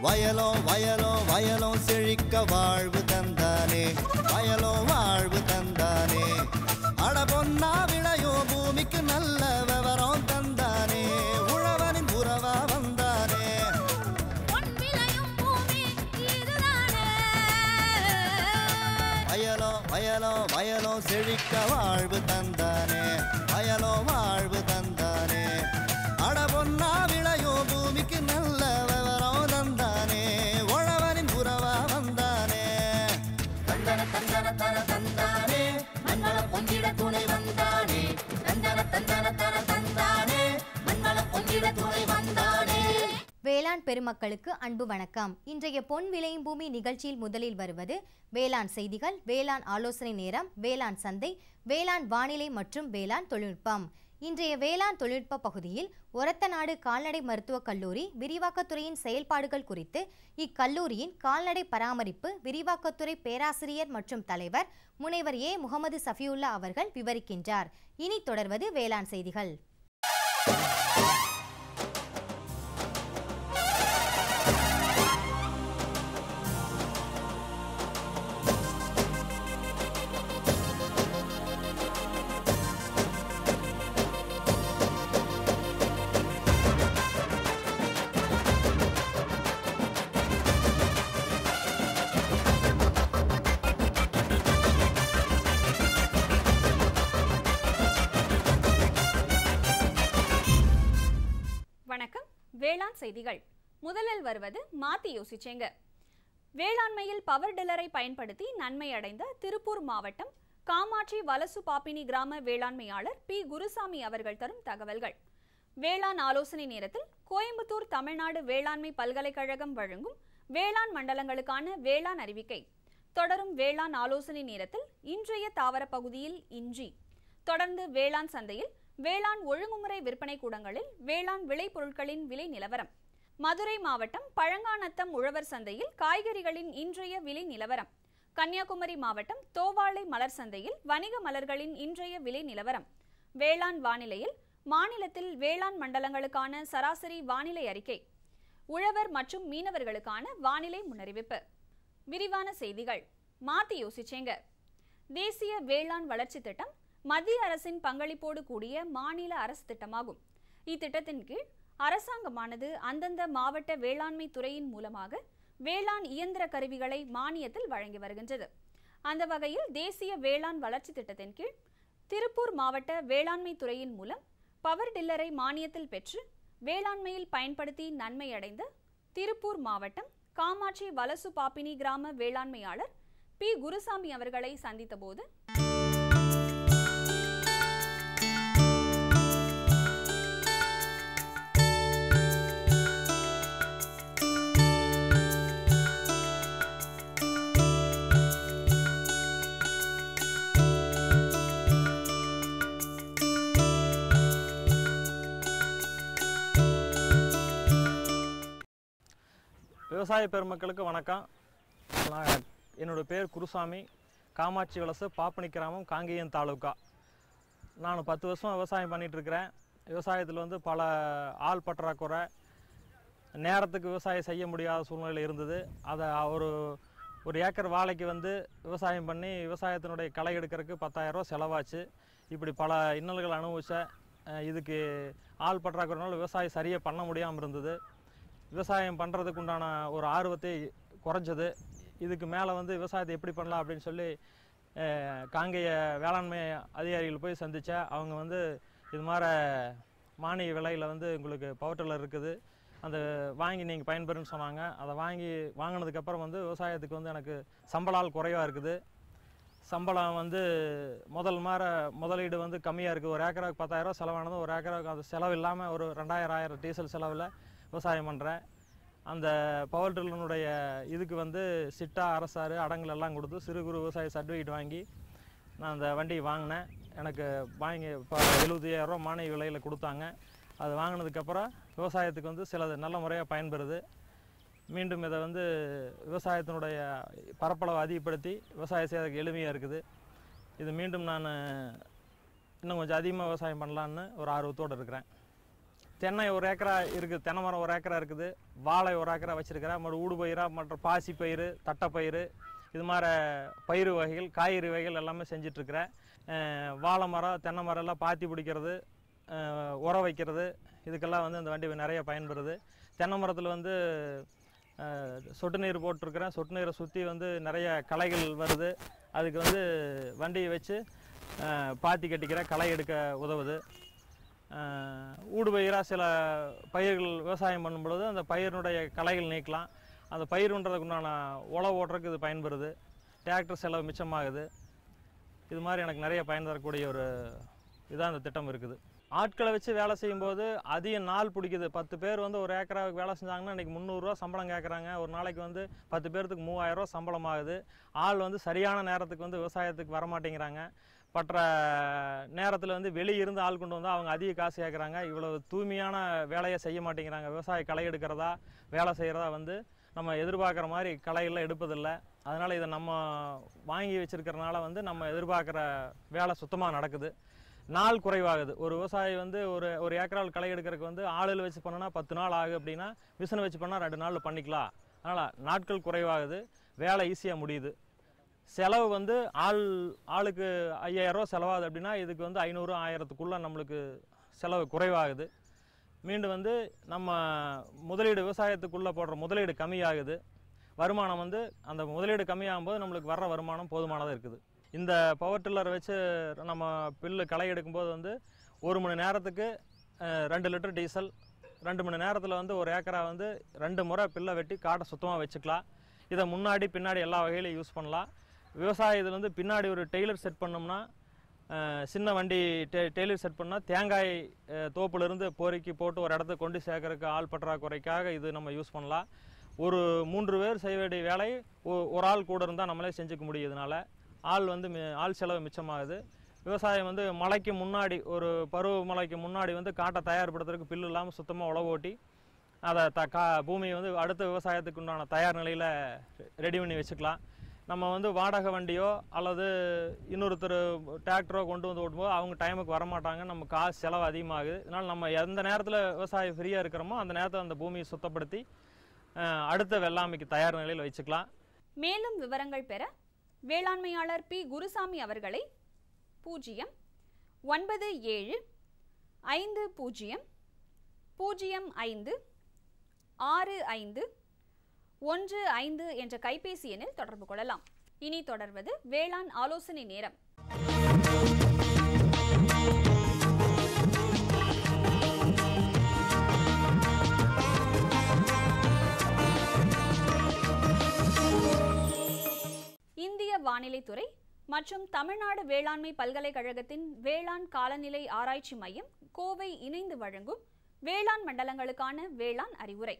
வயலோ வயலோ வயலோ செழிக்க வாழ்வு தந்தானே வயலோ வாழ்வு தந்தானே அட பொன்னா விளையோ பூமிக்கு நல்ல விவரம் தந்தானே உழவனின் உறவா வந்தானே பொன் விளையும் பூமி இதுதானே வயலோ வயலோ வயலோ செழிக்க வாழ்வு தந்தானே வயலோ வாழ்வு தந்தானே அட பொன்னா விளையோ பூமிக்கு நல்ல விவரம் தந்தானே உழவனின் உறவா வந்தானே தந்தன தந்தன தன தந்தானே மண்வள பொங்கிட துணை வந்தானே தந்தன தந்தன தன தந்தானே மண்வள பொங்கிட துணை வந்தானே வேளாண் பெருமக்களுக்கு அன்பு வணக்கம் இன்றைய பொன் விளையும் பூமி நிகழ்ச்சியில் முதலில் வருவது வேளாண் செய்திகள் வேளாண் ஆலோசனை நேரம் வேளாண் சந்தை வேளாண் வானிலை மற்றும் வேளாண் தொழில்நுட்பம் இன்றைய வேளாண் தொழில்நுட்ப பகுதியில் ஒரத்தநாடு கால்நடை மருத்துவக் கல்லூரி விரிவாக்கத்துறையின் செயல்பாடுகள் குறித்து இக்கல்லூரியின் கால்நடை பராமரிப்பு விரிவாக்கத்துறை பேராசிரியர் மற்றும் தலைவர் முனைவர் ஏ முகமது சஃபியுல்லா அவர்கள் விவரிக்கின்றார் இனி தொடர்வது வேளாண் செய்திகள் வணக்கம் வேளாண் செய்திகள் முதலில் வருவது மாத்தி யோசிச்சேங்க வேளாண்மையில் பவர் டில்லரை பயன்படுத்தி நன்மை அடைந்த திருப்பூர் மாவட்டம் காமாட்சி வலசு பாப்பினி கிராம வேளாண்மையாளர் பி குருசாமி அவர்கள் தரும் தகவல்கள் வேளாண் ஆலோசனை நேரத்தில் கோயம்புத்தூர் தமிழ்நாடு வேளாண்மை பல்கலைக்கழகம் வழங்கும் வேளாண் மண்டலங்களுக்கான வேளாண் அறிவிக்கை தொடரும் வேளாண் ஆலோசனை நேரத்தில் இன்றைய தாவர பகுதியில் இஞ்சி தொடர்ந்து வேளாண் சந்தையில் வேளாண் ஒழுங்குமுறை விற்பனை கூடங்களில் வேளாண் விளைபொருட்களின் விலை நிலவரம் மதுரை மாவட்டம் பழங்காநத்தம் உழவர் சந்தையில் காய்கறிகளின் இன்றைய விலை நிலவரம் கன்னியாகுமரி மாவட்டம் தோவாளை மலர் சந்தையில் வணிக மலர்களின் இன்றைய விலை நிலவரம் வேளாண் வானிலையில் மாநிலத்தில் வேளாண் மண்டலங்களுக்கான சராசரி வானிலை அறிக்கை உழவர் மற்றும் மீனவர்களுக்கான வானிலை முன்னறிவிப்பு விரிவான செய்திகள் மாத்தி யோசிச்சேங்க தேசிய வேளாண் வளர்ச்சி திட்டம் மத்திய அரசின் பங்களிப்போடு கூடிய மாநில அரசு திட்டமாகும் இத்திட்டத்தின் கீழ் அரசாங்கமானது அந்தந்த மாவட்ட வேளாண்மை துறையின் மூலமாக வேளாண் இயந்திர கருவிகளை மானியத்தில் வழங்கி வருகின்றது அந்த வகையில் தேசிய வேளாண் வளர்ச்சி திட்டத்தின் கீழ் திருப்பூர் மாவட்ட வேளாண்மை துறையின் மூலம் பவர் டில்லரை மானியத்தில் பெற்று வேளாண்மையில் பயன்படுத்தி நன்மை அடைந்த திருப்பூர் மாவட்டம் காமாட்சி வலசு பாப்பினி கிராம வேளாண்மையாளர் பி குருசாமி அவர்களை சந்தித்தபோது விவசாய பெருமக்களுக்கு வணக்கம் நான் என்னோட பேர் குருசாமி காமாட்சி வலசு பாப்பனி கிராமம் காங்கேயம் தாலுக்கா நான் பத்து வருஷம் விவசாயம் பண்ணிட்டு இருக்கிறேன் விவசாயத்தில் வந்து பல ஆள் பற்றாக்குறை நேரத்துக்கு விவசாயம் செய்ய முடியாத சூழ்நிலை இருந்தது அதை ஒரு ஒரு ஏக்கர் வாழைக்கு வந்து விவசாயம் பண்ணி விவசாயத்தினுடைய களை எடுக்கிறதுக்கு பத்தாயிரரூவா செலவாச்சு இப்படி பல இன்னல்கள் அனுபவிச்சேன் அஹ் இதுக்கு ஆள் பற்றாக்குறைனால விவசாயம் சரியாக பண்ண முடியாமல் இருந்தது விவசாயம் பண்ணுறதுக்கு உண்டான ஒரு ஆர்வத்தை குறைஞ்சது இதுக்கு மேலே வந்து விவசாயத்தை எப்படி பண்ணலாம் அப்படின்னு சொல்லி அஹ், காங்கேய வேளாண்மை அதிகாரிகள் போய் சந்தித்தேன் அவங்க வந்து இது மாதிரி மானிய விலையில் வந்து உங்களுக்கு பவர் டில்லர் இருக்குது அந்த வாங்கி நீங்கள் பயன்பெறுன்னு சொன்னாங்க அதை வாங்கி வாங்கினதுக்கப்புறம் வந்து விவசாயத்துக்கு வந்து எனக்கு சம்பளால் குறைவாக இருக்குது சம்பளம் வந்து முதல் மாற முதலீடு வந்து கம்மியாக இருக்குது ஒரு ஏக்கராவுக்கு பத்தாயிரரூவா செலவானது ஒரு ஏக்கராவுக்கு அது செலவு இல்லாமல் ஒரு ரெண்டாயிரம் ஆயிரம் டீசல் செலவில் விவசாயம் பண்ணுறேன் அந்த பவர் டில்லனுடைய இதுக்கு வந்து சிட்டா அரசாறு அடங்கல் எல்லாம் கொடுத்து சிறு குறு விவசாய சர்டிஃபிகேட் வாங்கி நான் அந்த வண்டியை வாங்கினேன் எனக்கு வாங்கி இப்போ எழுபத்தையாயிரரூவா மானிய விலையில் கொடுத்தாங்க அது வாங்கினதுக்கப்புறம் விவசாயத்துக்கு வந்து சிலது நல்ல முறையாக பயன்பெறுது மீண்டும் இதை வந்து விவசாயத்தினுடைய பரப்பளவை அதிகப்படுத்தி விவசாயம் செய்யறதுக்கு எளிமையாக இருக்குது இது மீண்டும் நான் இன்னும் கொஞ்சம் அதிகமாக விவசாயம் பண்ணலான்னு ஒரு ஆர்வத்தோடு இருக்கிறேன் தென்னை ஒரு ஏக்கரா இருக்குது தென்னை மரம் ஒரு ஏக்கரா இருக்குது வாழை ஒரு ஏக்கரா வச்சுருக்கிறேன் மற்ற ஊடு பயிரா மற்ற பாசி பயிர் தட்டைப்பயிறு இது மாதிரி பயிர் வகைகள் காய்கறி வகைகள் எல்லாமே செஞ்சிட்ருக்கிறேன் வாழை மரம் தென்னை மரம் எல்லாம் பாத்தி பிடிக்கிறது அஹ், உரம் வைக்கிறது இதுக்கெல்லாம் வந்து இந்த வண்டி நிறைய பயன்படுது தென்னை மரத்தில் வந்து அஹ், சொட்டு நீர் போட்டிருக்கிறேன் சொட்டு நீரை சுற்றி வந்து நிறைய களைகள் வருது அதுக்கு வந்து வண்டியை வச்சு அஹ், பாத்தி கட்டிக்கிற களை எடுக்க உதவுது அஹ், ஊடுபயிராக சில பயிர்கள் விவசாயம் பண்ணும் பொழுது அந்த பயிரினுடைய களைகள் நீக்கலாம் அந்த பயிருன்றதுக்கு உண்டான உழவு ஓட்டுறதுக்கு இது பயன்படுது டிராக்டர் செலவு மிச்சமாகுது இது மாதிரி எனக்கு நிறைய பயன் தரக்கூடிய ஒரு இதான் இந்த திட்டம் இருக்குது ஆட்களை வச்சு வேலை செய்யும்போது அதிக நாள் பிடிக்குது பத்து பேர் வந்து ஒரு ஏக்கராவுக்கு வேலை செஞ்சாங்கன்னா இன்றைக்கி முந்நூறுரூவா சம்பளம் கேட்குறாங்க ஒரு நாளைக்கு வந்து பத்து பேர்த்துக்கு மூவாயிரரூவா சம்பளம் ஆகுது ஆள் வந்து சரியான நேரத்துக்கு வந்து விவசாயத்துக்கு வர மாட்டேங்கிறாங்க மற்ற நேரத்தில் வந்து வெளியே இருந்து ஆள் கொண்டு வந்து அவங்க அதிக காசு கேட்குறாங்க இவ்வளவு தூய்மையான வேலையை செய்ய மாட்டேங்கிறாங்க விவசாய களை எடுக்கிறதா வேலை செய்கிறதா வந்து நம்ம எதிர்பார்க்குற மாதிரி களையெல்லாம் எடுப்பதில்லை அதனால் இதை நம்ம வாங்கி வச்சிருக்கறனால வந்து நம்ம எதிர்பார்க்குற வேலை சுத்தமாக நடக்குது நாள் குறைவாகுது ஒரு விவசாயி வந்து ஒரு ஒரு ஏக்கரால் களை எடுக்கிறதுக்கு வந்து ஆளுல வச்சு பண்ணனா பத்து நாள் ஆகுது அப்படின்னா மிஷினை வச்சு பண்ணால் ரெண்டு நாளில் பண்ணிக்கலாம் அதனால் நாட்கள் குறைவாகுது வேலை ஈஸியாக முடியுது செலவு வந்து ஆள் ஆளுக்கு ஐயாயிரரூவா செலவாகுது அப்படின்னா இதுக்கு வந்து ஐநூறு ஆயிரத்துக்குள்ளே நம்மளுக்கு செலவு குறைவாகுது மீண்டும் வந்து நம்ம முதலீடு விவசாயத்துக்குள்ளே போடுற முதலீடு கம்மியாகுது வருமானம் வந்து அந்த முதலீடு கம்மியாகும் போது நம்மளுக்கு வர்ற வருமானம் போதுமானதாக இருக்குது இந்த பவர் டில்லரை வச்சு நம்ம பில்லு களை எடுக்கும்போது வந்து ஒரு மணி நேரத்துக்கு அஹ், ரெண்டு லிட்டர் டீசல் ரெண்டு மணி நேரத்தில் வந்து ஒரு ஏக்கரா வந்து ரெண்டு முறை பில்லை வெட்டி காட்டை சுத்தமாக வச்சுக்கலாம் இதை முன்னாடி பின்னாடி எல்லா வகையிலையும் யூஸ் பண்ணலாம் விவசாயத்தில் வந்து பின்னாடி ஒரு டெய்லர் செட் பண்ணோம்னா அஹ், சின்ன வண்டி டெ டெய்லர் செட் பண்ணால் தேங்காய் அஹ், தோப்புலேருந்து பொறுக்கி போட்டு ஒரு இடத்துக்கு கொண்டு சேர்க்கறதுக்கு ஆள் பற்றாக்குறைக்காக இது நம்ம யூஸ் பண்ணலாம் ஒரு மூன்று பேர் செய்ய வேண்டிய வேலை ஒ- ஒரு ஆள் கூட இருந்தால் நம்மளே செஞ்சுக்க முடியும் இதனால ஆள் வந்து மி- ஆள் செலவு மிச்சமாகுது விவசாயம் வந்து மழைக்கு முன்னாடி ஒரு பருவ மழைக்கு முன்னாடி வந்து காட்டை தயார்படுத்துறதுக்கு பில்லு இல்லாமல் சுத்தமாக உழவு ஓட்டி அதை த கா பூமியை வந்து அடுத்த விவசாயத்துக்கு உண்டான தயார் நிலையில் ரெடி பண்ணி வச்சுக்கலாம் நம்ம வந்து வாடகை வண்டியோ அல்லது இன்னொருத்தர் டிராக்டரோ கொண்டு வந்து ஓட்டும்போது அவங்க டைமுக்கு வரமாட்டாங்க நம்ம காசு செலவு அதிகமாகுது இதனால் நம்ம எந்த நேரத்தில் விவசாயம் ஃப்ரீயாக இருக்கிறோமோ அந்த நேரத்தில் அந்த பூமியை சுத்தப்படுத்தி அஹ், அடுத்த வெள்ளாமைக்கு தயார் நிலையில் வச்சுக்கலாம் மேலும் விவரங்கள் பெற வேளாண்மையாளர் பி குருசாமி அவர்களை பூஜ்ஜியம் ஒன்பது ஏழு ஐந்து பூஜ்ஜியம் பூஜ்ஜியம் ஐந்து ஆறு ஐந்து ஒன்று ஐந்து என்ற கைபேசி எண்ணில் தொடர்பு கொள்ளலாம் இனி தொடர்வது வேளாண் ஆலோசனை நேரம் இந்திய வானிலைத்துறை மற்றும் தமிழ்நாடு வேளாண்மை பல்கலைக்கழகத்தின் வேளாண் காலநிலை ஆராய்ச்சி மையம் கோவை இணைந்து வழங்கும் வேளாண் மண்டலங்களுக்கான வேளாண் அறிவுரை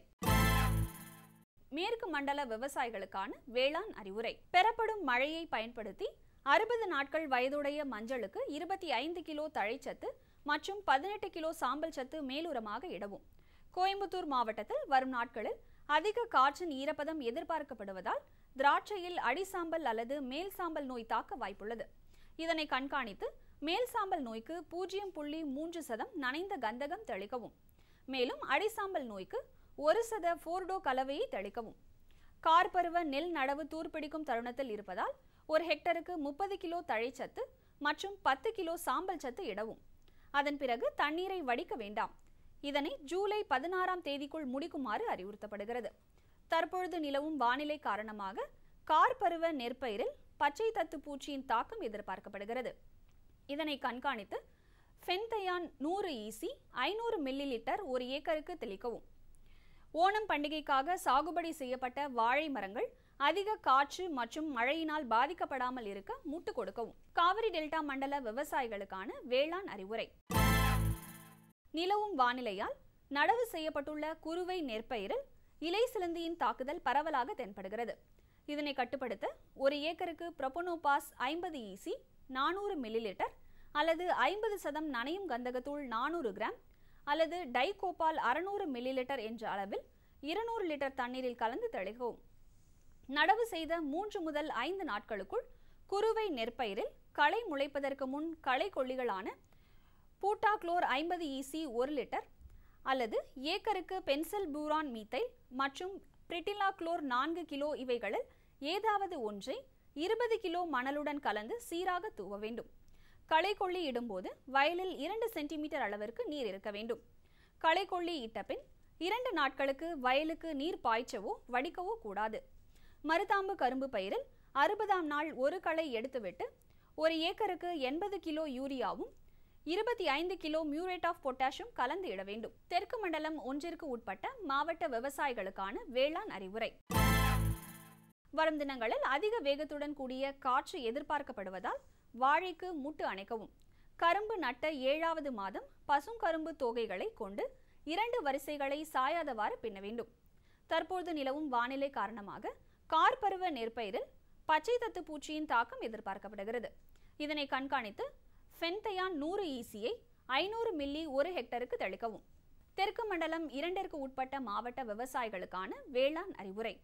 மேற்கு மண்டல விவசாயிகளுக்கான வேளாண் அறிவுரை பெறப்படும் மழையை பயன்படுத்தி அறுபது நாட்கள் வயதுடைய மஞ்சளுக்கு இருபத்தி ஐந்து கிலோ தழைச்சத்து மற்றும் பதினெட்டு கிலோ சாம்பல் சத்து மேலுரமாக இடவும் கோயம்புத்தூர் மாவட்டத்தில் வரும் நாட்களில் அதிக காற்றின் ஈரப்பதம் எதிர்பார்க்கப்படுவதால் திராட்சையில் அடிசாம்பல் அல்லது மேல் சாம்பல் நோய் தாக்க வாய்ப்புள்ளது இதனை கண்காணித்து மேல் சாம்பல் நோய்க்கு பூஜ்ஜியம் புள்ளி மூன்று சதம் நனைந்த கந்தகம் தெளிக்கவும் மேலும் அடிசாம்பல் நோய்க்கு ஒரு சத போர்டோ கலவையை தெளிக்கவும் கார் பருவ நெல் நடவு தூர்பிடிக்கும் தருணத்தில் இருப்பதால் ஒரு ஹெக்டருக்கு முப்பது கிலோ தழைச்சத்து மற்றும் பத்து கிலோ சாம்பல் சத்து இடவும் அதன் பிறகு தண்ணீரை வடிக்க வேண்டாம் இதனை ஜூலை பதினாறாம் தேதிக்குள் முடிக்குமாறு அறிவுறுத்தப்படுகிறது தற்பொழுது நிலவும் வானிலை காரணமாக கார் பருவ நெற்பயிரில் பச்சை தத்து பூச்சியின் தாக்கம் எதிர்பார்க்கப்படுகிறது இதனை கண்காணித்து ஃபென்தையான் நூறு ஈசி ஐநூறு மில்லி லிட்டர் ஒரு ஏக்கருக்கு தெளிக்கவும் ஓணம் பண்டிகைக்காக சாகுபடி செய்யப்பட்ட வாழை மரங்கள் அதிக காற்று மற்றும் மழையினால் பாதிக்கப்படாமல் இருக்க முட்டு கொடுக்கவும் காவிரி டெல்டா மண்டல விவசாயிகளுக்கான வேளாண் அறிவுரை நிலவும் வானிலையால் நடவு செய்யப்பட்டுள்ள குறுவை நெற்பயிரில் இலை சிலந்தியின் தாக்குதல் பரவலாக தென்படுகிறது இதனை கட்டுப்படுத்த ஒரு ஏக்கருக்கு ப்ரொபனோபாஸ் ஐம்பது ஈசி நானூறு மில்லிலிட்டர் அல்லது ஐம்பது சதம் நனையும் கந்தகத்தூள் நானூறு கிராம் அல்லது டைகோபால் அறுநூறு மில்லிலிட்டர் என்ற அளவில் இருநூறு லிட்டர் தண்ணீரில் கலந்து தெளிக்கவும் நடவு செய்த மூன்று முதல் ஐந்து நாட்களுக்குள் குறுவை நெற்பயிரில் களை முளைப்பதற்கு முன் களை கொல்லிகளான பூட்டாக்ளோர் ஐம்பது ஈசி ஒரு லிட்டர் அல்லது ஏக்கருக்கு பென்சில் பூரான் மீத்தைல் மற்றும் பிரிட்டிலா குளோர் நான்கு கிலோ இவைகளில் ஏதாவது ஒன்றை இருபது கிலோ மணலுடன் கலந்து சீராக தூவ வேண்டும் களைக்கொல்லி இடும்போது வயலில் இரண்டு சென்டிமீட்டர் அளவிற்கு நீர் இருக்க வேண்டும் களைக்கொல்லி இட்ட பின் இரண்டு நாட்களுக்கு வயலுக்கு நீர் பாய்ச்சவோ வடிக்கவோ கூடாது மருதாம்பு கரும்பு பயிரில் அறுபதாம் நாள் ஒரு களை எடுத்துவிட்டு ஒரு ஏக்கருக்கு எண்பது கிலோ யூரியாவும் இருபத்தி ஐந்து கிலோ மியூரேட் ஆஃப் பொட்டாஷும் கலந்து இட வேண்டும் தெற்கு மண்டலம் ஒன்றிற்கு உட்பட்ட மாவட்ட விவசாயிகளுக்கான வேளாண் அறிவுரை வரும் தினங்களில் அதிக வேகத்துடன் கூடிய காற்று எதிர்பார்க்கப்படுவதால் வாழைக்கு முட்டு அணைக்கவும் கரும்பு நட்ட ஏழாவது மாதம் பசுங்கரும்பு தோகைகளை கொண்டு இரண்டு வரிசைகளை சாயாதவாறு பின்ன வேண்டும் தற்போது நிலவும் வானிலை காரணமாக கார்பருவ நெற்பயிரில் பச்சை தத்து பூச்சியின் தாக்கம் எதிர்பார்க்கப்படுகிறது இதனை கண்காணித்து ஃபென்தையான் நூறு ஈசியை ஐநூறு மில்லி ஒரு ஹெக்டருக்கு தெளிக்கவும் தெற்கு மண்டலம் இரண்டிற்கு உட்பட்ட மாவட்ட விவசாயிகளுக்கான வேளாண் அறிவுரை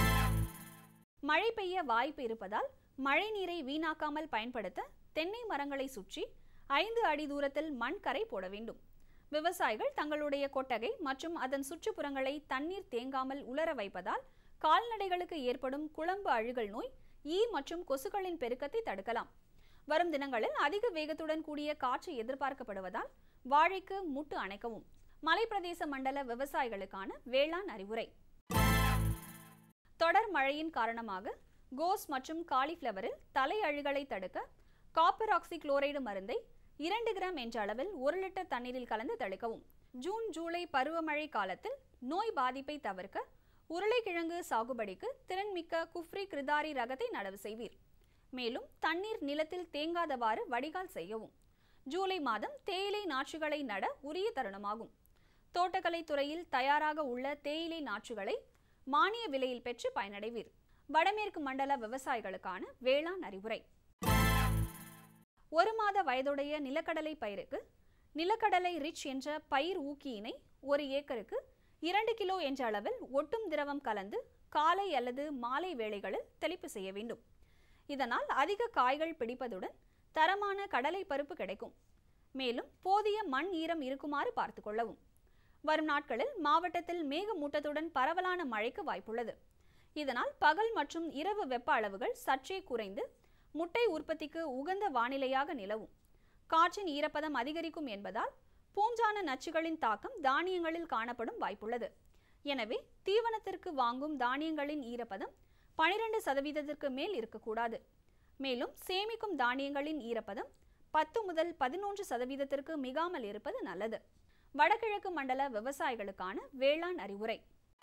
மழை பெய்ய வாய்ப்பு இருப்பதால் மழை நீரை வீணாக்காமல் பயன்படுத்த தென்னை மரங்களை சுற்றி ஐந்து அடி தூரத்தில் மண் கரை போட வேண்டும் விவசாயிகள் தங்களுடைய கொட்டகை மற்றும் அதன் சுற்றுப்புறங்களை தண்ணீர் தேங்காமல் உலர வைப்பதால் கால்நடைகளுக்கு ஏற்படும் குழம்பு அழுகல் நோய் ஈ மற்றும் கொசுக்களின் பெருக்கத்தை தடுக்கலாம் வரும் தினங்களில் அதிக வேகத்துடன் கூடிய காற்று எதிர்பார்க்கப்படுவதால் வாழைக்கு முட்டு அணைக்கவும் மலைப்பிரதேச மண்டல விவசாயிகளுக்கான வேளாண் அறிவுரை தொடர் மழையின் காரணமாக கோஸ் மற்றும் காலிஃப்ளவரில் தலை அழுகலை தடுக்க காப்பர் ஆக்சி குளோரைடு மருந்தை இரண்டு கிராம் என்ற அளவில் ஒரு லிட்டர் தண்ணீரில் கலந்து தெளிக்கவும் ஜூன் ஜூலை பருவமழை காலத்தில் நோய் பாதிப்பை தவிர்க்க உருளைக்கிழங்கு சாகுபடிக்கு திறன்மிக்க குஃப்ரி கிருதாரி ரகத்தை நடவு செய்வீர் மேலும் தண்ணீர் நிலத்தில் தேங்காதவாறு வடிகால் செய்யவும் ஜூலை மாதம் தேயிலை நாற்றுகளை நட உரிய தருணமாகும் தோட்டக்கலை துறையில் தயாராக உள்ள தேயிலை நாற்றுகளை மானிய விலையில் பெற்று பயனடைவீர் வடமேற்கு மண்டல விவசாயிகளுக்கான வேளாண் அறிவுரை ஒரு மாத வயதுடைய நிலக்கடலை பயிருக்கு நிலக்கடலை ரிச் என்ற பயிர் ஊக்கியினை ஒரு ஏக்கருக்கு இரண்டு கிலோ என்ற அளவில் ஒட்டும் திரவம் கலந்து காலை அல்லது மாலை வேளைகளில் தெளிப்பு செய்ய வேண்டும் இதனால் அதிக காய்கள் பிடிப்பதுடன் தரமான கடலை பருப்பு கிடைக்கும் மேலும் போதிய மண் ஈரம் இருக்குமாறு பார்த்து கொள்ளவும் வரும் நாட்களில் மாவட்டத்தில் மேகமூட்டத்துடன் பரவலான மழைக்கு வாய்ப்புள்ளது இதனால் பகல் மற்றும் இரவு வெப்ப அளவுகள் சற்றே குறைந்து முட்டை உற்பத்திக்கு உகந்த வானிலையாக நிலவும் காற்றின் ஈரப்பதம் அதிகரிக்கும் என்பதால் பூஞ்சான நச்சுகளின் தாக்கம் தானியங்களில் காணப்படும் வாய்ப்புள்ளது எனவே தீவனத்திற்கு வாங்கும் தானியங்களின் ஈரப்பதம் பனிரெண்டு சதவீதத்திற்கு மேல் இருக்கக்கூடாது மேலும் சேமிக்கும் தானியங்களின் ஈரப்பதம் பத்து முதல் பதினொன்று சதவீதத்திற்கு மிகாமல் இருப்பது நல்லது வடகிழக்கு மண்டல விவசாயிகளுக்கான வேளாண் அறிவுரை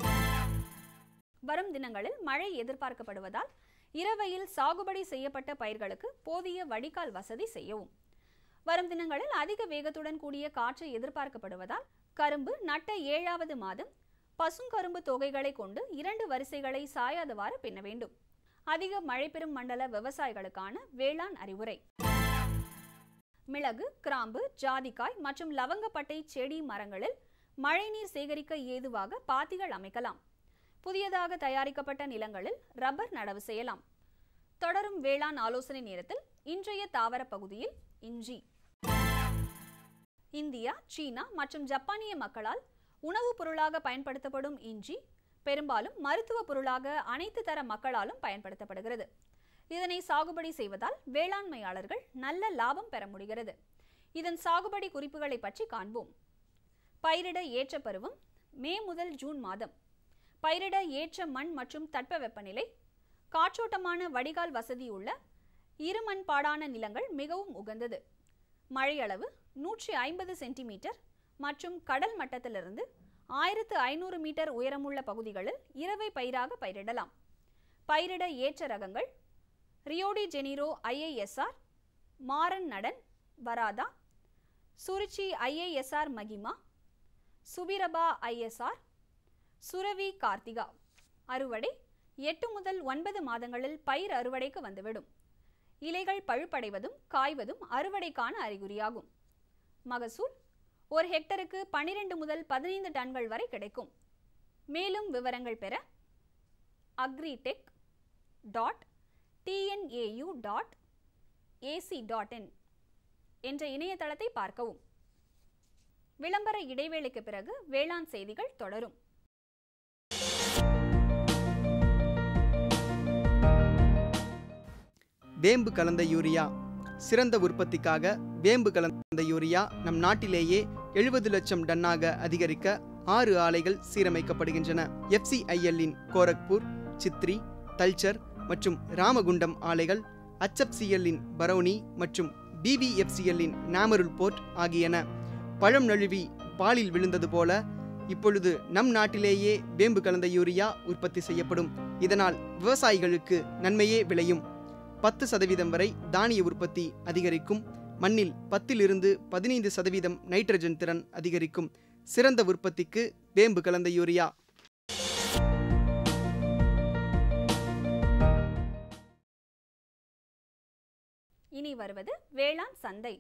வரும் தினங்களில் மழை எதிர்பார்க்கப்படுவதால் இரவையில் சாகுபடி செய்யப்பட்ட பயிர்களுக்கு போதிய வடிகால் வசதி செய்யவும் வரும் தினங்களில் அதிக வேகத்துடன் கூடிய காற்று எதிர்பார்க்கப்படுவதால் கரும்பு நட்ட ஏழாவது மாதம் பசுங்கரும்பு தொகைகளை கொண்டு இரண்டு வரிசைகளை சாயாதவாறு பின்ன வேண்டும் அதிக மழை பெறும் மண்டல விவசாயிகளுக்கான வேளாண் அறிவுரை மிளகு கிராம்பு ஜாதிக்காய் மற்றும் லவங்கப்பட்டை செடி மரங்களில் மழைநீர் சேகரிக்க ஏதுவாக பாத்திகள் அமைக்கலாம் புதியதாக தயாரிக்கப்பட்ட நிலங்களில் ரப்பர் நடவு செய்யலாம் தொடரும் வேளாண் ஆலோசனை நேரத்தில் இன்றைய தாவர பகுதியில் இஞ்சி இந்தியா சீனா மற்றும் ஜப்பானிய மக்களால் உணவுப் பொருளாக பயன்படுத்தப்படும் இஞ்சி பெரும்பாலும் மருத்துவ பொருளாக அனைத்து தர மக்களாலும் பயன்படுத்தப்படுகிறது இதனை சாகுபடி செய்வதால் வேளாண்மையாளர்கள் நல்ல லாபம் பெற முடிகிறது இதன் சாகுபடி குறிப்புகளை பற்றி காண்போம் பயிரிட ஏற்ற பருவம் மே முதல் ஜூன் மாதம் பயிரிட ஏற்ற மண் மற்றும் தட்பவெப்பநிலை காற்றோட்டமான வடிகால் வசதியுள்ள இருமண்பாடான நிலங்கள் மிகவும் உகந்தது மழையளவு நூற்றி ஐம்பது சென்டிமீட்டர் மற்றும் கடல் மட்டத்திலிருந்து ஆயிரத்து ஐநூறு மீட்டர் உயரமுள்ள பகுதிகளில் இரவை பயிராக பயிரிடலாம் பயிரிட ஏற்ற ரகங்கள் Rio de Janeiro IISR Maran Nadan Varada Suruchi IASR மகிமா சுபிரபா ஐஎஸ்ஆர் சுரவி கார்த்திகா அறுவடை எட்டு முதல் ஒன்பது மாதங்களில் பயிர் அறுவடைக்கு வந்துவிடும் இலைகள் பழுப்படைவதும் காய்வதும் அறுவடைக்கான அறிகுறியாகும் மகசூல் ஒரு ஹெக்டருக்கு பன்னிரண்டு முதல் பதினைந்து டன்கள் வரை கிடைக்கும் மேலும் விவரங்கள் பெற agritech dot TNAU dot ac dot in என்ற இணையதளத்தை பார்க்கவும் விளம்பர இடைவேளைக்கு பிறகு வேளாண் செய்திகள் தொடரும் வேம்பு கலந்த யூரியா சிறந்த உற்பத்திக்காக வேம்பு கலந்த யூரியா நம் நாட்டிலேயே எழுபது லட்சம் டன்னாக அதிகரிக்க ஆறு ஆலைகள் சீரமைக்கப்படுகின்றன எஃப்சிஐஎல்லின் கோரக்பூர் சித்ரி தல்ச்சர் மற்றும் ராமகுண்டம் ஆலைகள் HFCL-இன் பரௌனி மற்றும் பிவிஎஃப்சிஎல்லின் நாமருல் போர்ட் ஆகியன பழம் நழுவி பாலில் விழுந்தது போல இப்பொழுது நம் நாட்டிலேயே வேம்பு கலந்த யூரியா உற்பத்தி செய்யப்படும் இதனால் விவசாயிகளுக்கு நன்மையே விளையும் பத்து சதவீதம் வரை தானிய உற்பத்தி அதிகரிக்கும் மண்ணில் பத்திலிருந்து பதினைந்து சதவீதம் நைட்ரஜன் திறன் அதிகரிக்கும் சிறந்த உற்பத்திக்கு வேம்பு கலந்த யூரியா இனி வருவது வேளாண் சந்தை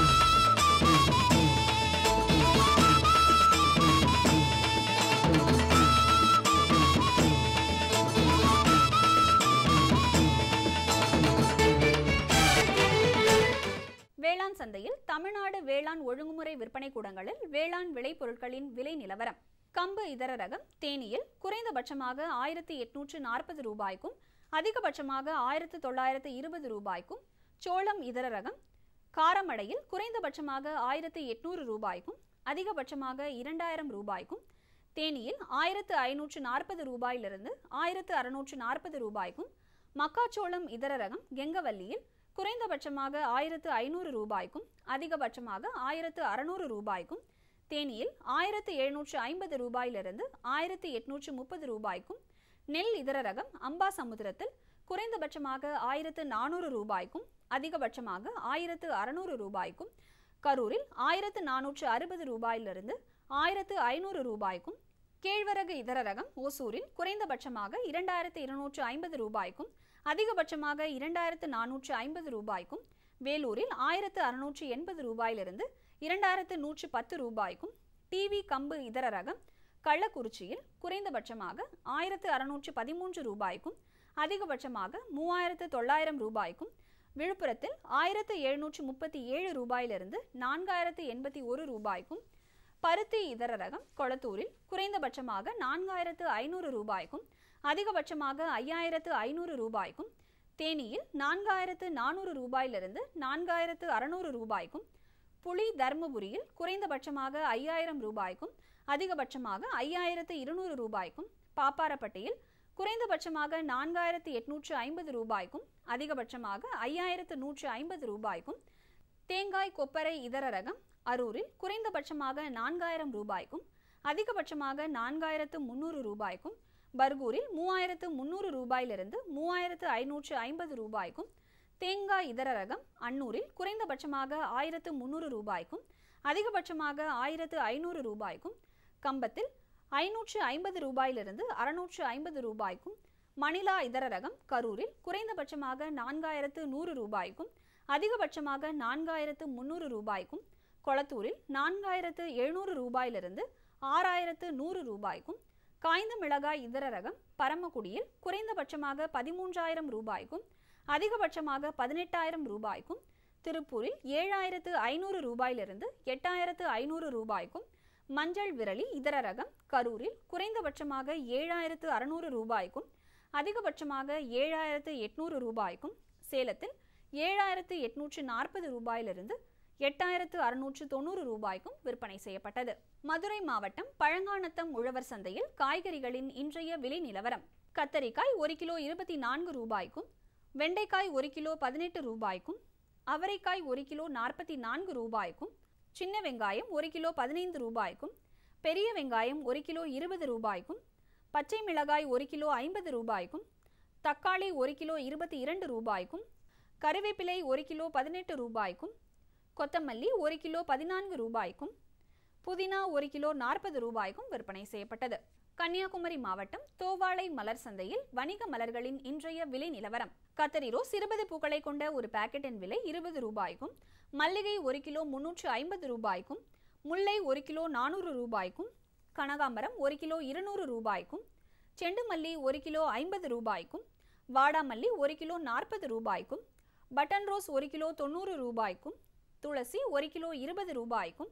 வேளாண் சந்தையில் தமிழ்நாடு வேளாண் ஒழுங்குமுறை விற்பனை கூடங்களில் வேளாண் விளைபொருட்களின் விலை நிலவரம் கம்பு இதர ரகம் தேனியில் குறைந்தபட்சமாக ஆயிரத்தி எட்நூற்று நாற்பது ரூபாய்க்கும் அதிகபட்சமாக ஆயிரத்து தொள்ளாயிரத்து இருபது ரூபாய்க்கும் சோளம் இதர ரகம் காரமடையில் குறைந்தபட்சமாக ஆயிரத்து எட்நூறு ரூபாய்க்கும் அதிகபட்சமாக இரண்டாயிரம் ரூபாய்க்கும் தேனியில் ஆயிரத்து ஐநூற்று நாற்பது ரூபாயிலிருந்து ஆயிரத்து அறுநூற்று நாற்பது ரூபாய்க்கும் மக்காச்சோளம் இதர ரகம் கெங்கவல்லியில் குறைந்தபட்சமாக ஆயிரத்து ஐநூறு ரூபாய்க்கும் அதிகபட்சமாக ஆயிரத்து அறுநூறு ரூபாய்க்கும் தேனியில் ஆயிரத்து எழுநூற்று ஐம்பது ரூபாயிலிருந்து ஆயிரத்து எட்நூற்று முப்பது ரூபாய்க்கும் நெல் இதர ரகம் அம்பா சமுத்திரத்தில் குறைந்தபட்சமாக ஆயிரத்து நானூறு ரூபாய்க்கும் அதிகபட்சமாக ஆயிரத்து அறுநூறு ரூபாய்க்கும் கரூரில் ஆயிரத்து நானூற்று அறுபது ரூபாயிலிருந்து ஆயிரத்து ஐநூறு ரூபாய்க்கும் கேழ்வரகு இதர ரகம் ஓசூரில் குறைந்தபட்சமாக இரண்டாயிரத்து இருநூற்று ஐம்பது ரூபாய்க்கும் அதிகபட்சமாக இரண்டாயிரத்து நானூற்று ஐம்பது ரூபாய்க்கும் வேலூரில் ஆயிரத்து அறுநூற்று எண்பது ரூபாயிலிருந்து இரண்டாயிரத்து நூற்று பத்து ரூபாய்க்கும் டிவி கம்பு இதர ரகம் கள்ளக்குறிச்சியில் குறைந்தபட்சமாக ஆயிரத்து அறுநூற்று பதிமூன்று ரூபாய்க்கும் அதிகபட்சமாக மூவாயிரத்து தொள்ளாயிரம் ரூபாய்க்கும் விழுப்புரத்தில் ஆயிரத்து எழுநூற்று முப்பத்தி ஏழு ரூபாயிலிருந்து நான்காயிரத்து எண்பத்தி ஒரு ரூபாய்க்கும் பருத்தி இதர ரகம் கொளத்தூரில் குறைந்தபட்சமாக நான்காயிரத்து ஐநூறு ரூபாய்க்கும் அதிகபட்சமாக ஐயாயிரத்து ஐநூறு ரூபாய்க்கும் தேனியில் நான்காயிரத்து நானூறு ரூபாயிலிருந்து நான்காயிரத்து அறுநூறு ரூபாய்க்கும் புலி தர்மபுரியில் குறைந்தபட்சமாக ஐயாயிரம் ரூபாய்க்கும் அதிகபட்சமாக ஐயாயிரத்து இருநூறு ரூபாய்க்கும் பாப்பாரப்பட்டியில் குறைந்தபட்சமாக நான்காயிரத்து எட்நூற்று ஐம்பது ரூபாய்க்கும் அதிகபட்சமாக ஐயாயிரத்து நூற்று ஐம்பது ரூபாய்க்கும் தேங்காய் கொப்பரை இதர ரகம் அரூரில் குறைந்தபட்சமாக நான்காயிரம் ரூபாய்க்கும் அதிகபட்சமாக நான்காயிரத்து முந்நூறு ரூபாய்க்கும் பர்கூரில் மூவாயிரத்து முந்நூறு ரூபாயிலிருந்து மூவாயிரத்து ஐநூற்று ஐம்பது ரூபாய்க்கும் தேங்காய் இதர ரகம் அன்னூரில் குறைந்தபட்சமாக ஆயிரத்து முந்நூறு ரூபாய்க்கும் அதிகபட்சமாக ஆயிரத்து ஐநூறு ரூபாய்க்கும் கம்பத்தில் ஐநூற்று ஐம்பது ரூபாயிலிருந்து அறுநூற்று ஐம்பது ரூபாய்க்கும் மணிலா இதர ரகம் கரூரில் குறைந்தபட்சமாக நான்காயிரத்து நூறு ரூபாய்க்கும் அதிகபட்சமாக நான்காயிரத்து முந்நூறு ரூபாய்க்கும் கொளத்தூரில் நான்காயிரத்து எழுநூறு ரூபாயிலிருந்து ஆறாயிரத்து நூறு ரூபாய்க்கும் காய்ந்த மிளகாய் இதர ரகம் பரமக்குடியில் குறைந்தபட்சமாக பதிமூன்றாயிரம் ரூபாய்க்கும் அதிகபட்சமாக பதினெட்டாயிரம் ரூபாய்க்கும் திருப்பூரில் ஏழாயிரத்து ஐநூறு ரூபாயிலிருந்து எட்டாயிரத்து ஐநூறு ரூபாய்க்கும் மஞ்சள் விரலி இதர ரகம் கரூரில் குறைந்தபட்சமாக ஏழாயிரத்து அறுநூறு ரூபாய்க்கும் அதிகபட்சமாக ஏழாயிரத்து எட்நூறு ரூபாய்க்கும் சேலத்தில் ஏழாயிரத்து எட்நூற்று நாற்பது ரூபாயிலிருந்து எட்டாயிரத்து அறுநூற்று தொண்ணூறு ரூபாய்க்கும் விற்பனை செய்யப்பட்டது மதுரை மாவட்டம் பழங்கானத்தம் உழவர் சந்தையில் காய்கறிகளின் இன்றைய விலை நிலவரம் கத்தரிக்காய் ஒரு கிலோ இருபத்தி நான்கு ரூபாய்க்கும் வெண்டைக்காய் ஒரு கிலோ பதினெட்டு ரூபாய்க்கும் அவரைக்காய் ஒரு கிலோ நாற்பத்தி நான்கு ரூபாய்க்கும் சின்ன வெங்காயம் ஒரு கிலோ பதினைந்து ரூபாய்க்கும் பெரிய வெங்காயம் ஒரு கிலோ இருபது ரூபாய்க்கும் பச்சை மிளகாய் ஒரு கிலோ ஐம்பது ரூபாய்க்கும் தக்காளி ஒரு கிலோ இருபத்தி இரண்டு ரூபாய்க்கும் கருவேப்பிலை ஒரு கிலோ பதினெட்டு ரூபாய்க்கும் கொத்தமல்லி ஒரு கிலோ பதினான்கு ரூபாய்க்கும் புதினா ஒரு கிலோ நாற்பது ரூபாய்க்கும் விற்பனை செய்யப்பட்டது கன்னியாகுமரி மாவட்டம் தோவாளை மலர் சந்தையில் வணிக மலர்களின் இன்றைய விலை நிலவரம் கத்தரி ரோஸ் இருபது பூக்களை கொண்ட ஒரு பாக்கெட்டின் விலை இருபது ரூபாய்க்கும் மல்லிகை ஒரு கிலோ முன்னூற்று ஐம்பது ரூபாய்க்கும் முல்லை ஒரு கிலோ நானூறு ரூபாய்க்கும் கனகாம்பரம் ஒரு கிலோ இருநூறு ரூபாய்க்கும் செண்டுமல்லி ஒரு கிலோ ஐம்பது ரூபாய்க்கும் வாடாமல்லி ஒரு கிலோ நாற்பது ரூபாய்க்கும் பட்டன் ரோஸ் ஒரு கிலோ தொண்ணூறு ரூபாய்க்கும் துளசி ஒரு கிலோ இருபது ரூபாய்க்கும்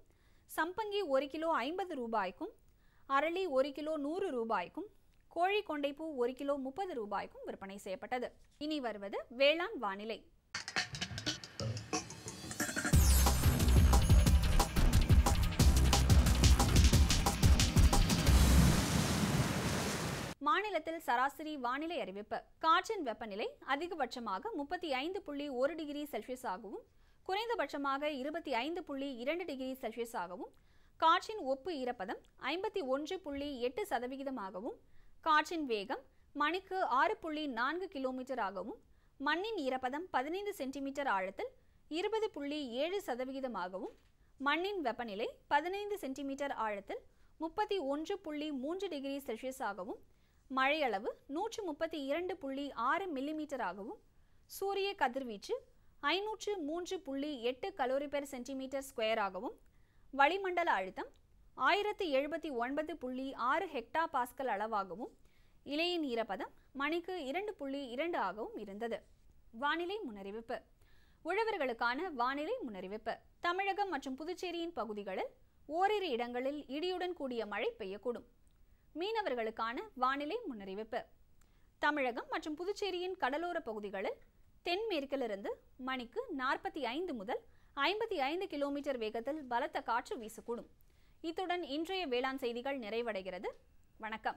சம்பங்கி ஒரு கிலோ ஐம்பது ரூபாய்க்கும் அரளி ஒரு கிலோ நூறு ரூபாய்க்கும் கோழி கொண்டைப்பூ ஒரு கிலோ முப்பது ரூபாய்க்கும் விற்பனை செய்யப்பட்டது இனி வருவது வேளாண் வானிலை மாநிலத்தில் சராசரி வானிலை அறிவிப்பு காற்றின் வெப்பநிலை அதிகபட்சமாக முப்பத்தி ஐந்து புள்ளி ஒரு டிகிரி செல்சியஸாகவும் குறைந்தபட்சமாக இருபத்தி ஐந்து புள்ளி இரண்டு டிகிரி செல்சியஸாகவும் காற்றின் ஒப்பு ஈரப்பதம் ஐம்பத்தி ஒன்று புள்ளி எட்டு சதவிகிதமாகவும் காற்றின் வேகம் மணிக்கு ஆறு புள்ளி நான்கு கிலோமீட்டராகவும் மண்ணின் ஈரப்பதம் பதினைந்து சென்டிமீட்டர் ஆழத்தில் இருபது புள்ளி ஏழு சதவிகிதமாகவும் மண்ணின் வெப்பநிலை பதினைந்து சென்டிமீட்டர் ஆழத்தில் முப்பத்தி ஒன்று புள்ளி மூன்று டிகிரி செல்சியஸாகவும் மழையளவு நூற்று முப்பத்தி இரண்டு புள்ளி ஆறு மில்லிமீட்டராகவும் சூரிய கதிர்வீச்சு ஐநூற்று மூன்று புள்ளி எட்டு கலோரி பெர் சென்டிமீட்டர் ஸ்கொயராகவும் வளிமண்டல அழுத்தம் ஆயிரத்து எழுபத்தி ஒன்பது புள்ளி ஆறு ஹெக்டா பாஸ்கல் அளவாகவும் இலையின் ஈரப்பதம் மணிக்கு இரண்டு புள்ளி இரண்டு ஆகவும் இருந்தது வானிலை முன்னறிவிப்பு உழவர்களுக்கான வானிலை முன்னறிவிப்பு தமிழகம் மற்றும் புதுச்சேரியின் பகுதிகளில் ஓரிரு இடங்களில் இடியுடன் கூடிய மழை பெய்யக்கூடும் மீனவர்களுக்கான வானிலை முன்னறிவிப்பு தமிழகம் மற்றும் புதுச்சேரியின் கடலோர பகுதிகளில் தென்மேற்கிலிருந்து மணிக்கு நாற்பத்தி ஐந்து முதல் ஐம்பத்தி ஐந்து கிலோமீட்டர் வேகத்தில் பலத்த காற்று வீசக்கூடும் இத்துடன் இன்றைய வேளாண் செய்திகள் நிறைவடைகிறது வணக்கம்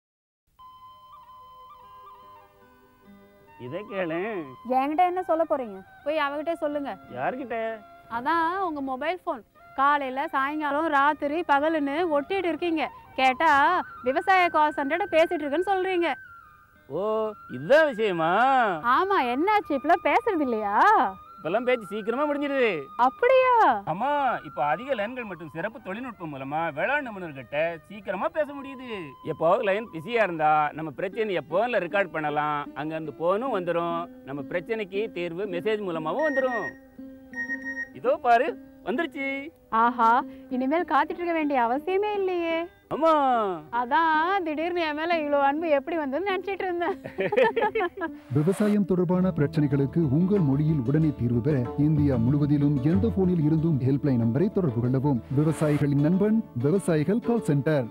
இதை கேளு என்கிட்ட என்ன சொல்ல போறீங்க போய் அவகிட்ட சொல்லுங்க யார்கிட்ட அதான் உங்க மொபைல் ஃபோன் காலையில சாயங்காலம் ராத்திரி பகலுன்னு ஒட்டிட்டு இருக்கீங்க கேட்டா விவசாய கால் சென்டர்ட பேசிட்டு இருக்கேன்னு சொல்றீங்க ஓ இதுதான் விஷயமா ஆமா என்னாச்சு இப்பெல்லாம் பேசுறது இல்லையா இப்பெல்லாம் பேச்சு சீக்கிரமா முடிஞ்சிருது அப்படியா ஆமா இப்போ அதிக லைன்கள் மற்றும் சிறப்பு தொழில்நுட்பம் மூலமா வேளாண் நிபுணர்கிட்ட சீக்கிரமா பேச முடியுது எப்போ லைன் பிஸியா இருந்தா நம்ம பிரச்சனை எப்போல ரெக்கார்ட் பண்ணலாம் அங்க இருந்து போனும் வந்துரும் நம்ம பிரச்சனைக்கு தீர்வு மெசேஜ் மூலமாவும் வந்துரும் இதோ பாரு வந்துருச்சு ஆஹா இனிமேல் காத்துட்டு இருக்க வேண்டிய அவசியமே இல்லையே ஆமா அதான் திடீர்னு என் மேல இவ்வளவு அன்பு எப்படி வந்ததுன்னு நினைச்சிட்டு இருந்தேன் விவசாயம் தொடர்பான பிரச்சனைகளுக்கு உங்கள் மொழியில் உடனே தீர்வு பெற இந்தியா முழுவதிலும் எந்த போனில் இருந்தும் ஹெல்ப்லைன் நம்பரை தொடர்பு கொள்ளவும் விவசாயிகளின் நண்பன் விவசாயிகள் கால் சென்டர்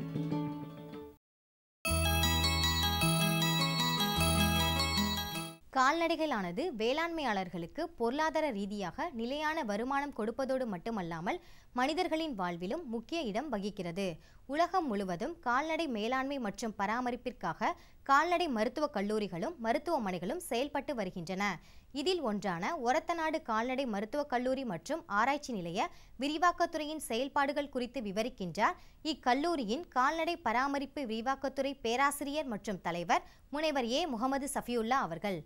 கால்நடைகளானது வேளாண்மையாளர்களுக்கு பொருளாதார ரீதியாக நிலையான வருமானம் கொடுப்பதோடு மட்டுமல்லாமல் மனிதர்களின் வாழ்விலும் முக்கிய இடம் வகிக்கிறது உலகம் முழுவதும் கால்நடை மேலாண்மை மற்றும் பராமரிப்பிற்காக கால்நடை மருத்துவக் கல்லூரிகளும் மருத்துவமனைகளும் செயல்பட்டு வருகின்றன இதில் ஒன்றான ஒரத்தநாடு கால்நடை மருத்துவக் கல்லூரி மற்றும் ஆராய்ச்சி நிலைய விரிவாக்கத்துறையின் செயல்பாடுகள் குறித்து விவரிக்கின்றார் இக்கல்லூரியின் கால்நடை பராமரிப்பு விரிவாக்கத்துறை பேராசிரியர் மற்றும் தலைவர் முனைவர் ஏ முகமது சஃபியுல்லா அவர்கள்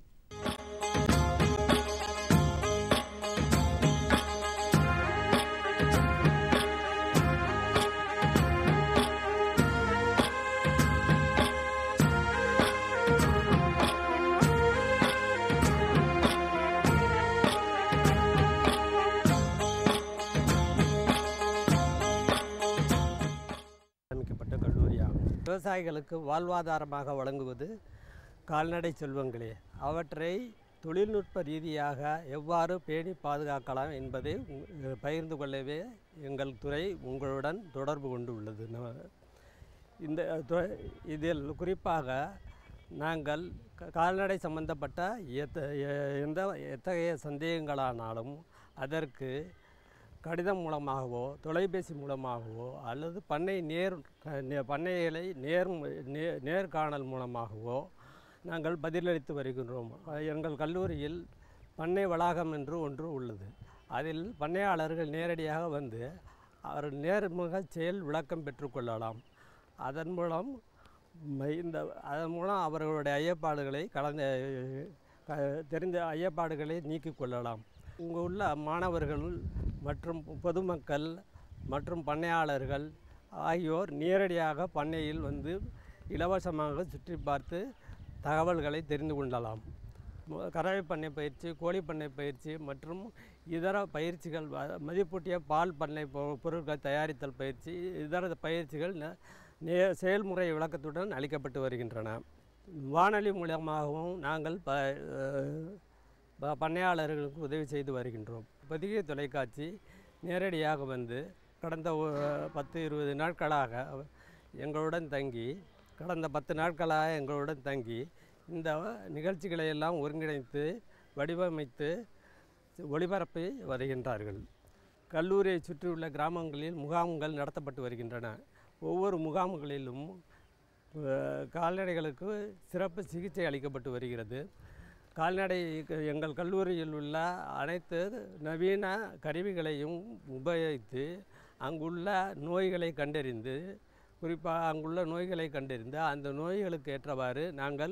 அமைக்கப்பட்ட கல்லூரியாகும் விவசாயிகளுக்கு வாழ்வாதாரமாக வழங்குவது கால்நடை செல்வங்களே அவற்றை தொழில்நுட்ப ரீதியாக எவ்வாறு பேணி பாதுகாக்கலாம் என்பதை உங்- பகிர்ந்து கொள்ளவே எங்கள் துறை உங்களுடன் தொடர்பு கொண்டு உள்ளது ந- இந்த துறை இதில் குறிப்பாக நாங்கள் க- கால்நடை சம்பந்தப்பட்ட எத்த எ- எந்த எத்தகைய சந்தேகங்களானாலும் அதற்கு கடிதம் மூலமாகவோ தொலைபேசி மூலமாகவோ அல்லது பண்ணை நேர் க- நே- பண்ணைகளை நேர் நே- நேர்காணல் மூலமாகவோ நாங்கள் பதிலளித்து வருகின்றோம் அஹ் எங்கள் கல்லூரியில் பண்ணை வளாகம் என்று ஒன்று உள்ளது அதில் பண்ணையாளர்கள் நேரடியாக வந்து அவர் நேர்முக செயல் விளக்கம் பெற்றுக்கொள்ளலாம் அதன் மூலம் ம- இந்த அதன் மூலம் அவர்களுடைய ஐயப்பாடுகளை கலந்த க- தெரிந்த ஐயப்பாடுகளை நீக்கிக் கொள்ளலாம் இங்கு உள்ள மாணவர்கள் மற்றும் பொதுமக்கள் மற்றும் பண்ணையாளர்கள் ஆகியோர் நேரடியாக பண்ணையில் வந்து இலவசமாக சுற்றி பார்த்து தகவல்களை தெரிந்து கொள்ளலாம் மு- கறவை பண்ணை பயிற்சி கோழி பண்ணை பயிற்சி மற்றும் இதர பயிற்சிகள் வ- மதிப்பூட்டிய பால் பண்ணை பொ- பொருட்கள் தயாரித்தல் பயிற்சி இதர பயிற்சிகள் ந- நே செயல்முறை விளக்கத்துடன் அளிக்கப்பட்டு வருகின்றன வானொலி மூலமாகவும் நாங்கள் ப அஹ், ப- பண்ணையாளர்களுக்கு உதவி செய்து வருகின்றோம் பதிகை தொலைக்காட்சி நேரடியாக வந்து கடந்த ஒ- பத்து இருபது நாட்களாக எங்களுடன் தங்கி கடந்த பத்து நாட்களாக எங்களுடன் தங்கி இந்த நிகழ்ச்சிகளை எல்லாம் ஒருங்கிணைத்து வடிவமைத்து ஒளிபரப்பி வருகின்றார்கள் கல்லூரியை சுற்றியுள்ள கிராமங்களில் முகாம்கள் நடத்தப்பட்டு வருகின்றன ஒவ்வொரு முகாம்களிலும் அஹ், கால்நடைகளுக்கு சிறப்பு சிகிச்சை அளிக்கப்பட்டு வருகிறது கால்நடை க- எங்கள் கல்லூரியில் உள்ள அனைத்து நவீன கருவிகளையும் உபயோகித்து அங்குள்ள நோய்களை கண்டறிந்து குறிப்பாக அங்குள்ள நோய்களை கண்டறிந்து அந்த நோய்களுக்கு ஏற்றவாறு நாங்கள்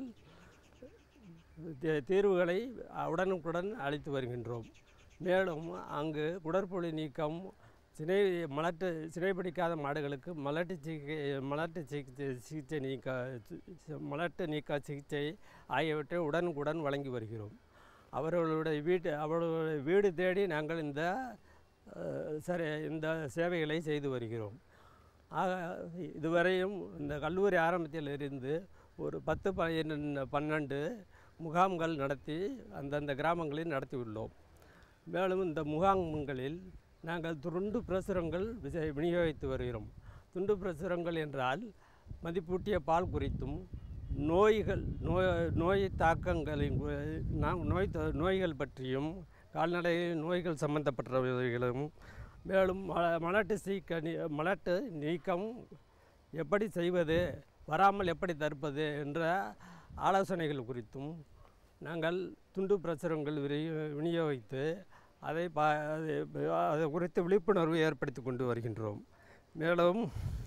தீ- தீர்வுகளை உடனுக்குடன் அளித்து வருகின்றோம் மேலும் அங்கு குடற்புழு நீக்கம் சினை மலட்டு சினைப்பிடிக்காத மாடுகளுக்கு மலட்டு சிகிச்சை மலட்டு சிகிச்சை சிகிச்சை நீக்க சி- மலட்டு நீக்க சிகிச்சை ஆகியவற்றை உடனுக்குடன் வழங்கி வருகிறோம் அவர்களுடைய வீட்டு அவர்களுடைய வீடு தேடி நாங்கள் இந்த அஹ், சரி இந்த சேவைகளை செய்து வருகிறோம் ஆக இதுவரையும் இந்த கல்லூரி ஆரம்பத்தில் இருந்து ஒரு பத்து பன்னிரெண்டு பன்னெண்டு முகாம்கள் நடத்தி அந்தந்த கிராமங்களில் நடத்தியுள்ளோம் மேலும் இந்த முகாம்களில் நாங்கள் துண்டு பிரசுரங்கள் விஜ- விநியோகித்து வருகிறோம் துண்டு பிரசுரங்கள் என்றால் மதிப்பூட்டிய பால் குறித்தும் நோய்கள் நோய் நோய் தாக்கங்களின் கு- நா- நோய் த- நோய்கள் பற்றியும் கால்நடை நோய்கள் சம்பந்தப்பட்டவைகளும் மேலும் ம மலட்டு சீக்க நீ மலட்டு நீக்கம் எப்படி செய்வது வராமல் எப்படி தடுப்பது என்ற ஆலோசனைகள் குறித்தும் நாங்கள் துண்டு பிரசுரங்கள் விரி- விநியோகித்து அதை பா அதை அது குறித்து விழிப்புணர்வு ஏற்படுத்தி கொண்டு வருகின்றோம் மேலும்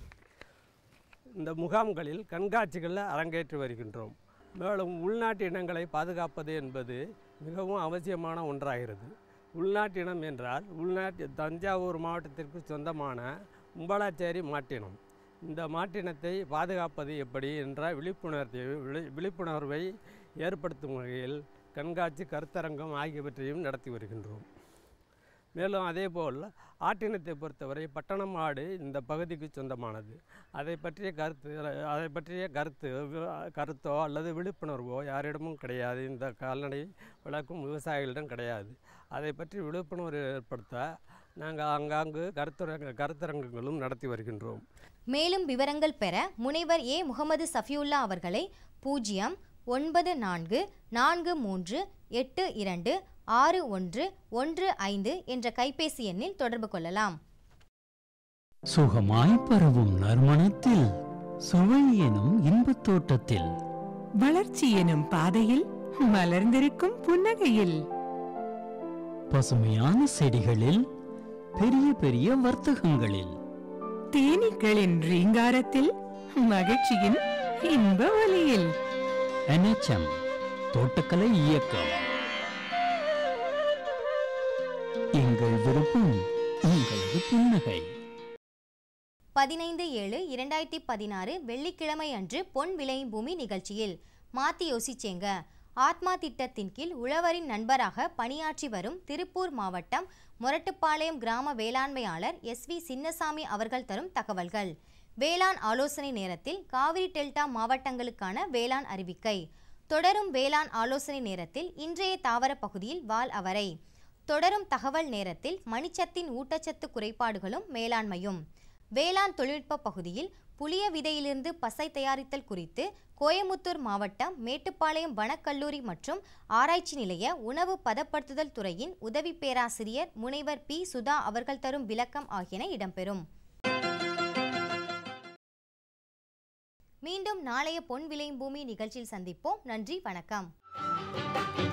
இந்த முகாம்களில் கண்காட்சிகளை அரங்கேற்றி வருகின்றோம் மேலும் உள்நாட்டு இனங்களை பாதுகாப்பது என்பது மிகவும் அவசியமான ஒன்றாகிறது உள்நாட்டு இனம் என்றால் உள்நாட்டு தஞ்சாவூர் மாவட்டத்திற்கு சொந்தமான உம்பளாச்சேரி மாட்டினம் இந்த மாட்டினத்தை பாதுகாப்பது எப்படி என்ற விழிப்புணர்வை விழி- விழிப்புணர்வை ஏற்படுத்தும் வகையில் கண்காட்சி கருத்தரங்கம் ஆகியவற்றையும் நடத்தி வருகின்றோம் மேலும் அதேபோல் ஆட்டினத்தை பொறுத்தவரை பட்டணம் ஆடு இந்த பகுதிக்கு சொந்தமானது அதை பற்றிய கருத்து அதை பற்றிய கருத்து வி- கருத்தோ அல்லது விழிப்புணர்வோ யாரிடமும் கிடையாது இந்த கால்நடை வளர்க்கும் விவசாயிகளிடம் கிடையாது அதை பற்றி விழிப்புணர்வு ஏற்படுத்த நாங்கள் ஆங்காங்கு கருத்தரங்க கருத்தரங்கங்களும் நடத்தி வருகின்றோம் மேலும் விவரங்கள் பெற முனைவர் ஏ முகமது சஃபியுல்லா அவர்களை பூஜ்ஜியம் ஒன்பது நான்கு நான்கு மூன்று எட்டு இரண்டு ஆறு ஒன்று ஒன்று ஐந்து என்ற கைபேசி எண்ணில் தொடர்பு கொள்ளலாம் சுகமாய் பரவும் நறுமணத்தில் சுவை எனும் இன்பத் தோட்டத்தில் வளர்ச்சி எனும் பாதையில் மலர்ந்திருக்கும் புன்னகையில் பசுமையான செடிகளில் பெரிய பெரிய வர்த்தகங்களில் தேனீக்களின் ரீங்காரத்தில் மகிழ்ச்சியின் இன்ப ஒலியில் NHM தோட்டக்கலை இயக்கம் எங்கள் விருப்பம் உங்களது புன்னகை பதினைந்து ஏழு இரண்டாயிரத்தி பதினாறு வெள்ளிக்கிழமை அன்று பொன் விளையும் பூமி நிகழ்ச்சியில் மாத்தி யோசிச்சேங்க ஆத்மா திட்டத்தின் கீழ் உழவரின் நண்பராக பணியாற்றி வரும் திருப்பூர் மாவட்டம் மொரட்டுப்பாளையம் கிராம வேளாண்மையாளர் எஸ் வி சின்னசாமி அவர்கள் தரும் தகவல்கள் வேளாண் ஆலோசனை நேரத்தில் காவிரி டெல்டா மாவட்டங்களுக்கான வேளாண் அறிவிக்கை தொடரும் வேளாண் ஆலோசனை நேரத்தில் இன்றைய தாவர பகுதியில் வால் அவரை தொடரும் தகவல் நேரத்தில் மணிச்சத்தின் ஊட்டச்சத்து குறைபாடுகளும் மேலாண்மையும் வேளாண் தொழில்நுட்ப பகுதியில் புளிய விதையிலிருந்து பசை தயாரித்தல் குறித்து கோயமுத்தூர் மாவட்டம் மேட்டுப்பாளையம் வனக்கல்லூரி மற்றும் ஆராய்ச்சி நிலைய உணவு பதப்படுத்துதல் துறையின் உதவி பேராசிரியர் முனைவர் பி சுதா அவர்கள் தரும் விளக்கம் ஆகியன இடம்பெறும் மீண்டும் நாளைய பொன் விளையும் பூமி நிகழ்ச்சியில் சந்திப்போம் நன்றி வணக்கம்